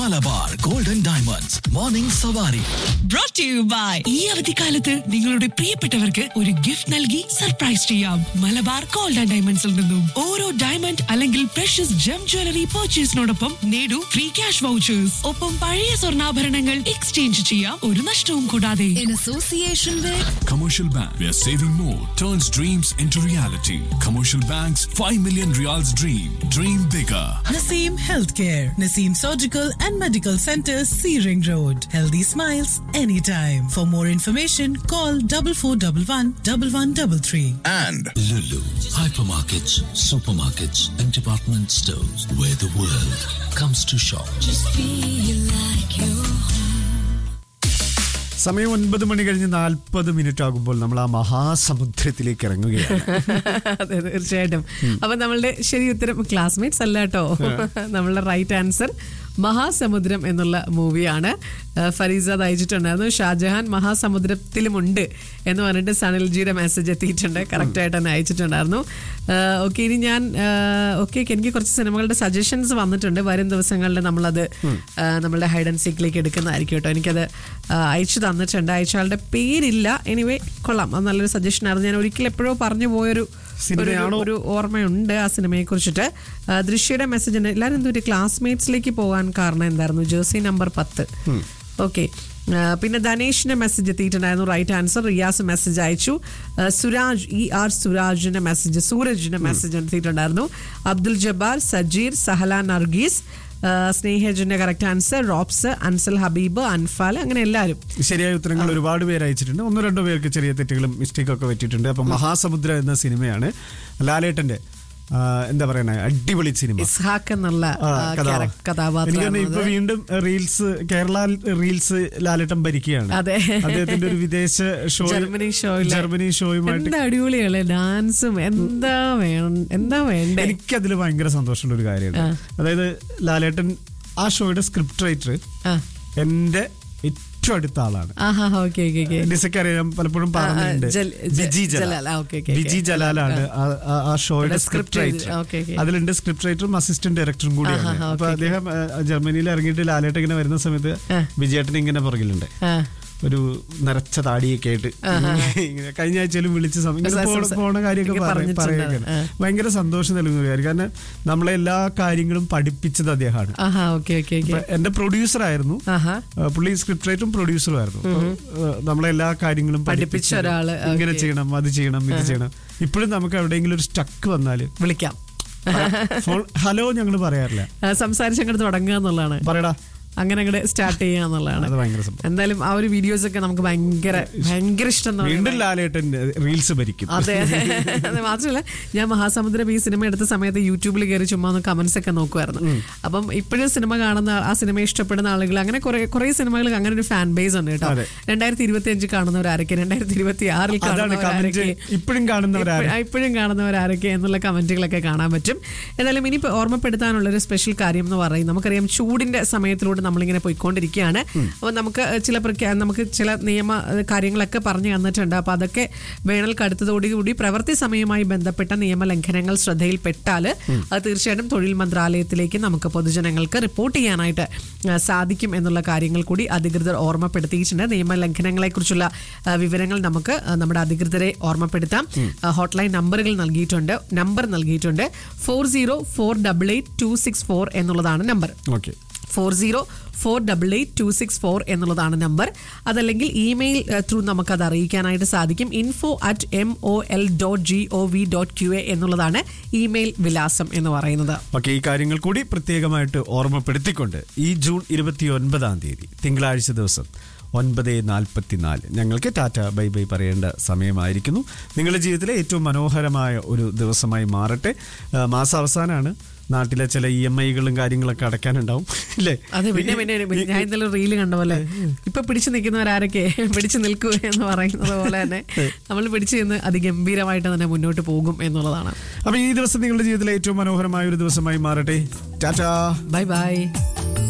Malabar golden diamonds morning സവാരി brought to you by ഈ അവധിക്കാലത്ത് നിങ്ങളുടെ പ്രിയപ്പെട്ടവർക്ക് ഒരു ഗിഫ്റ്റ് നൽകി സർപ്രൈസ് ചെയ്യാം മലബാർ ഗോൾഡ് ആൻഡ് ഡയമണ്ട്സിൽ നിന്നും ഓരോ ഡയമണ്ട് അല്ലെങ്കിൽ പ്രഷ്യസ് ജം ജ്വല്ലറി പർച്ചേസിനോടൊപ്പം നേടൂ ഫ്രീ ക്യാഷ് വൗച്ചേഴ്സ് ഒപ്പം പഴയ സ്വർണ്ണാഭരണങ്ങൾ എക്സ്ചേഞ്ച് ചെയ്യാം ഒരു നഷ്ടവും കൂടാതെ in association with Commercial Bank, where saving more turns dreams into reality. Commercial Bank's 5 million reals dream. Dream bigger. Naseem Healthcare, Naseem Surgical and Medical Center, Searing Road. Healthy smiles anytime. For more information, call 4411 1133. and Lulu, hypermarkets, supermarkets, and department stores where the world comes to shop. സമയം ഒൻപത് മണി കഴിഞ്ഞ് നാൽപ്പത് minute ആകുമ്പോൾ നമ്മൾ ആ മഹാസമുദ്രത്തിലേക്ക് ഇറങ്ങുകയാണ് അതെ തീർച്ചയായിട്ടും അപ്പൊ നമ്മളുടെ ശരി ഉത്തരം ക്ലാസ്മേറ്റ്സ് അല്ല കേട്ടോ നമ്മളുടെ റൈറ്റ് ആൻസർ മഹാസമുദ്രം എന്നുള്ള മൂവിയാണ് ഫരീസാദ് അയച്ചിട്ടുണ്ടായിരുന്നു ഷാജഹാൻ മഹാസമുദ്രത്തിലുമുണ്ട് എന്ന് പറഞ്ഞിട്ട് സണിൽജിയുടെ മെസ്സേജ് എത്തിയിട്ടുണ്ട് കറക്റ്റ് ആയിട്ട് തന്നെ അയച്ചിട്ടുണ്ടായിരുന്നു ഓക്കെ ഇനി ഞാൻ ഓക്കെ എനിക്ക് കുറച്ച് സിനിമകളുടെ സജഷൻസ് വന്നിട്ടുണ്ട് വരും ദിവസങ്ങളിൽ നമ്മളത് ആ, നമ്മളുടെ ഹൈഡ് ആൻഡ് സീക്കിലേക്ക് എടുക്കുന്നതായിരിക്കും കേട്ടോ എനിക്കത് ആ, അയച്ചു തന്നിട്ടുണ്ട് അയച്ച ആളുടെ പേരില്ല എനിവേ കൊള്ളാം അത് നല്ലൊരു സജഷൻ ആയിരുന്നു ഞാൻ ഒരിക്കൽ എപ്പോഴോ പറഞ്ഞു പോയൊരു സിനിമയാണോ? ഒരു- ഒരു ഓർമ്മയുണ്ട് ആ സിനിമയെ കുറിച്ചിട്ട് ദൃശ്യയുടെ മെസ്സേജ് ഉണ്ട് എല്ലാവരും എന്തൊരു ക്ലാസ്മേറ്റ്സിലേക്ക് പോകാൻ കാരണം എന്തായിരുന്നു ജേഴ്സി നമ്പർ പത്ത് ഓക്കെ പിന്നെ ധനേഷിന്റെ മെസ്സേജ് എത്തിയിട്ടുണ്ടായിരുന്നു റൈറ്റ് ആൻസർ റിയാസ് മെസ്സേജ് അയച്ചു ആ, സുരാജ് ഇ ആർ സുരാജിന്റെ മെസ്സേജ് സൂരജിന്റെ മെസ്സേജ് എത്തിയിട്ടുണ്ടായിരുന്നു അബ്ദുൽ ജബ്ബാർ സജീർ സഹല നർഗീസ് ആ, സ്നേഹജന്റെ കറക്റ്റ് ആൻസർ റോബ്സ് അൻസൽ ഹബീബ് അൻഫാൽ അങ്ങനെ എല്ലാവരും ശരിയായ ഉത്തരങ്ങൾ ഒരുപാട് പേര് അയച്ചിട്ടുണ്ട് ഒന്നോ രണ്ടോ പേർക്ക് ചെറിയ തെറ്റുകളും മിസ്റ്റേക്കും ഒക്കെ പറ്റിയിട്ടുണ്ട് അപ്പൊ മഹാസമുദ്ര എന്ന സിനിമയാണ് ലാലേട്ടന്റെ ആ, എന്താ പറയണ അടിപൊളി സിനിമ ഇസ്ഹാക്ക് എന്നുള്ള ആ, ആ, കഥാ- ക്യാരക്- കഥാപാത്രം എനിക്ക് തോന്നുന്നു ഇപ്പൊ വീണ്ടും റീൽസ് കേരള റീൽസ് ലാലേട്ടൻ ഭരിക്കുകയാണ് അതെ. അദ്ദേഹത്തിന്റെ ഒരു വിദേശ ഷോ ജർമ്മനി ഷോയില് ജർമ്മനി ഷോയുമായിട്ട് എന്താ അടിപൊളിയല്ലേ ഡാൻസും എന്താ വേണം എന്താ വേണ്ടേ എനിക്കതിൽ ഭയങ്കര സന്തോഷമുള്ള ഒരു കാര്യമാണ് അതായത് ലാലേട്ടൻ ആ ഷോയുടെ സ്ക്രിപ്റ്റ് റൈറ്റർ ആ. എന്റെ ഏറ്റവും അടുത്ത ആളാണ് ആഹാ ഓക്കെ ഓക്കെ ഓക്കെ ഡിസക്ക് അറിയാം പലപ്പോഴും പറഞ്ഞിട്ടുണ്ട് ആ, ജൽ- ജ- വിജി ജലാൽ. ജലാൽ ആ, ഓക്കെ, ഓക്കെ, വിജി ഓക്കെ. ജലാലാണ് ആ- ആ- ആ ഷോയുടെ ഇവിടെ സ്ക്രിപ്റ്റ് script റൈറ്റർ എഴുതി- ഓക്കെ, ഓക്കെ. അതിലുണ്ട് സ്ക്രിപ്റ്റ് റൈറ്ററും അസിസ്റ്റന്റ് ഡയറക്ടറും കൂടിയാണ് ആഹാ, അപ്പൊ ഓക്കെ, അദ്ദേഹം ആ, ജർമ്മനിയിൽ ഇറങ്ങിയിട്ട് ലാലേട്ട് ഇങ്ങനെ വരുന്ന സമയത്ത് ആ. വിജയേട്ടൻ ഇങ്ങനെ പുറകിലുണ്ട് ആ. ഒരു നരച്ച താടിയൊക്കെ ആയിട്ട് ഇങ്ങനെ കഴിഞ്ഞ ആഴ്ചയിലും വിളിച്ച് സം- ഇങ്ങനെ സ- പോണ- സ- പോണ കാര്യമൊക്കെ ഒക്കെ പറയ- പറഞ്ഞിട്ടുണ്ട്. പറയുകയാണ് ആ. ഭയങ്കര സന്തോഷം നൽകുന്ന ഒരു കാര്യം കാരണം നമ്മളെ എല്ലാ കാര്യങ്ങളും പഠിപ്പിച്ചത് അദ്ദേഹമാണ് ആഹാ ഓക്കെ ഓക്കെ ഇപ്പൊ ഓക്കെ എന്റെ പ്രൊഡ്യൂസർ ആയിരുന്നു ആഹാ ആ, പുള്ളി സ്ക്രിപ്റ്റ് റൈറ്ററും പ്രൊഡ്യൂസറും ആയിരുന്നു അപ്പൊ, ആ, നമ്മളെ എല്ലാ കാര്യങ്ങളും പഠിപ്പിച്ച പഠിപ്പിച്ചത്. ഒരാള്, ഇങ്ങനെ ഓക്കേ. ചെയ്യണം അത് ചെയ്യണം ഇത് ചെയ്യണം ഇപ്പോഴും നമുക്ക് എവിടെയെങ്കിലും ഒരു സ്റ്റക്ക് വന്നാല് വിളിക്കാം ഫോൺ ഹലോ ഞങ്ങൾ പറയാറില്ല ആ, സംസാരിച്ച് അങ്ങോട്ട് തുടങ്ങുക എന്നുള്ളതാണ് പറയടാ അങ്ങനെ അങ്ങോട്ട് സ്റ്റാർട്ട് ചെയ്യുക എന്നുള്ളതാണ് അത് ഭയങ്കര സംഭവം എന്തായാലും ആ ഒരു വീഡിയോസ് ഒക്കെ നമുക്ക് ഭയങ്കര ഭയങ്കര ഇഷ്ടം എന്ന് വീണ്ടും പറയുന്നത്. ലാലേട്ടൻ റീൽസ് ഭരിക്കും അതെ അത് മാത്രമല്ല ഞാൻ മഹാസമുദ്രം ഈ സിനിമ എടുത്ത സമയത്ത് യൂട്യൂബിൽ കയറി ചുമ്മാ ഒന്ന് കമന്റ്സ് ഒക്കെ നോക്കുമായിരുന്നു അപ്പം ഇപ്പോഴും സിനിമ കാണുന്ന ആ സിനിമ ഇഷ്ടപ്പെടുന്ന ആളുകൾ അങ്ങനെ കുറെ കുറെ സിനിമകൾക്ക് അങ്ങനെ ഒരു ഫാൻ ബേസ് ഉണ്ട് കേട്ടോ അതെ. രണ്ടായിരത്തി ഇരുപത്തി അഞ്ച് കാണുന്നവരാരൊക്കെ രണ്ടായിരത്തി ഇരുപത്തി ആറിൽ അതാണ് കമന്റ് കാണുന്നവരാരൊക്കെ ഇപ്പോഴും കാണുന്നവരാണ് ഇപ്പഴ- ഇപ്പോഴും കാണുന്നവരാരൊക്കെ എന്നുള്ള കമന്റുകളൊക്കെ കാണാൻ പറ്റും എന്നാലും ഇനി ഓർമ്മപ്പെടുത്താനുള്ള ഒരു സ്പെഷ്യൽ കാര്യം എന്ന് പറയും നമുക്കറിയാം ചൂടിന്റെ സമയത്തിലൂടെ നമ്മളിങ്ങനെ പോയിക്കൊണ്ടിരിക്കുകയാണ് അപ്പോൾ നമുക്ക് ചില പ്രഖ്യാ നമുക്ക് ചില നിയമ ഏഹ്, കാര്യങ്ങളൊക്കെ പറഞ്ഞു തന്നിട്ടുണ്ട് അപ്പോൾ അതൊക്കെ വേനൽ കടുത്തതോടുകൂടി പ്രവൃത്തി സമയവുമായി ബന്ധപ്പെട്ട നിയമലംഘനങ്ങൾ ശ്രദ്ധയിൽപ്പെട്ടാൽ അത് തീർച്ചയായിട്ടും തൊഴിൽ മന്ത്രാലയത്തിലേക്ക് നമുക്ക് പൊതുജനങ്ങൾക്ക് റിപ്പോർട്ട് ചെയ്യാനായിട്ട് ഏഹ്, സാധിക്കും എന്നുള്ള കാര്യങ്ങൾ കൂടി അധികൃതർ ഓർമ്മപ്പെടുത്തിയിട്ടുണ്ട് നിയമലംഘനങ്ങളെക്കുറിച്ചുള്ള ഏഹ്, വിവരങ്ങൾ നമുക്ക് ഏഹ്, നമ്മുടെ അധികൃതരെ ഓർമ്മപ്പെടുത്താം ഏഹ്, ഹോട്ട്ലൈൻ നമ്പറുകൾ നൽകിയിട്ടുണ്ട് നമ്പർ നൽകിയിട്ടുണ്ട് four zero four double eight two six four എന്നുള്ളതാണ് number okay four zero four double eight two six four എന്നുള്ളതാണ് നമ്പർ അതല്ലെങ്കിൽ ഇമെയിൽ ത്രൂ നമുക്കത് അറിയിക്കാനായിട്ട് സാധിക്കും info at M O L dot G O V dot Q A എന്നുള്ളതാണ് email വിലാസം എന്ന് പറയുന്നത് ഓക്കെ ഈ കാര്യങ്ങൾ കൂടി പ്രത്യേകമായിട്ട് ഓർമ്മപ്പെടുത്തിക്കൊണ്ട് ഈ ജൂൺ ഇരുപത്തി ഒൻപതാം തീയതി തിങ്കളാഴ്ച ദിവസം ഒൻപത് നാൽപ്പത്തിനാല് ഞങ്ങൾക്ക് ടാറ്റ ബൈ ബൈ പറയേണ്ട സമയമായിരിക്കുന്നു നിങ്ങളുടെ ജീവിതത്തിലെ ഏറ്റവും മനോഹരമായ ഒരു ദിവസമായി മാറട്ടെ ആ, മാസാവസാനമാണ് നാട്ടിലെ ചില ഇ എം ഐകളും കാര്യങ്ങളൊക്കെ അടയ്ക്കാനുണ്ടാവും ഇല്ലേ അതെ പിന്നെ പിന്നെ പിന്നെ ഞാൻ ഇന്നലെ റീല് കണ്ട പോലെ ഇപ്പൊ പിടിച്ചു നിൽക്കുന്നവരാരൊക്കെ പിടിച്ചു നിൽക്കൂ എന്ന് പറയുന്നത് പോലെ തന്നെ നമ്മൾ പിടിച്ചു നിന്ന് അതിഗംഭീരമായിട്ട് തന്നെ മുന്നോട്ട് പോകും എന്നുള്ളതാണ് അപ്പൊ ഈ ദിവസം നിങ്ങളുടെ ജീവിതത്തിലെ ഏറ്റവും മനോഹരമായ ഒരു ദിവസമായി മാറട്ടെ ടാറ്റാ ബൈ ബൈ